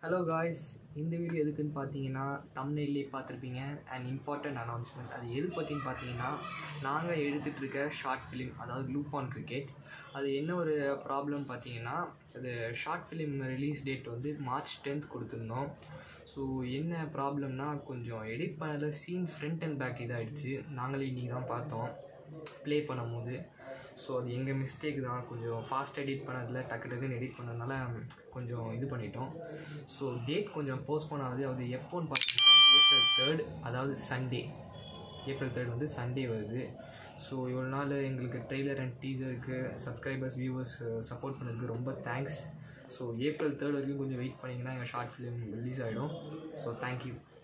hello guys இந்த video எதுக்குன்னு பார்த்தீங்கன்னா தமிழ்லேயே பார்த்துருப்பீங்க அண்ட் இம்பார்ட்டன்ட் அனௌன்ஸ்மெண்ட் அது எது பற்றின்னு பார்த்தீங்கன்னா நாங்கள் எடுத்துகிட்டு இருக்க ஷார்ட் ஃபிலிம் அதாவது லூப் ஆன் கிரிக்கெட் அது என்ன ஒரு ப்ராப்ளம் பார்த்தீங்கன்னா அது ஷார்ட் ஃபிலிம் ரிலீஸ் டேட் வந்து மார்ச் டென்த் கொடுத்துருந்தோம் ஸோ என்ன ப்ராப்ளம்னா கொஞ்சம் எடிட் பண்ணதில் சீன்ஸ் ஃப்ரண்ட் அண்ட் பேக் இதாகிடுச்சு நாங்களே இன்றைக்கி தான் பார்த்தோம் ப்ளே பண்ணும்போது ஸோ அது எங்கள் மிஸ்டேக் தான் கொஞ்சம் ஃபாஸ்ட் எடிட் பண்ணதில் டக்கு டக்குன்னு எடிட் பண்ணதுனால கொஞ்சம் இது பண்ணிட்டோம் ஸோ டேட் கொஞ்சம் போஸ்ட்போன் ஆகுது அது எப்போன்னு பார்த்தீங்கன்னா ஏப்ரல் தேர்ட் அதாவது சண்டே ஏப்ரல் தேர்ட் வந்து சண்டே வருது ஸோ இவ்வளோ நாள் எங்களுக்கு ட்ரெய்லர் அண்ட் டீசருக்கு சப்ஸ்கிரைபர்ஸ் வியூவர்ஸ் சப்போர்ட் பண்ணதுக்கு ரொம்ப தேங்க்ஸ் ஸோ ஏப்ரல் தேர்ட் வரைக்கும் கொஞ்சம் வெயிட் பண்ணிங்கன்னா எங்கள் ஷார்ட் ஃபிலிம் ரிலீஸ் ஆகிடும் ஸோ தேங்க்யூ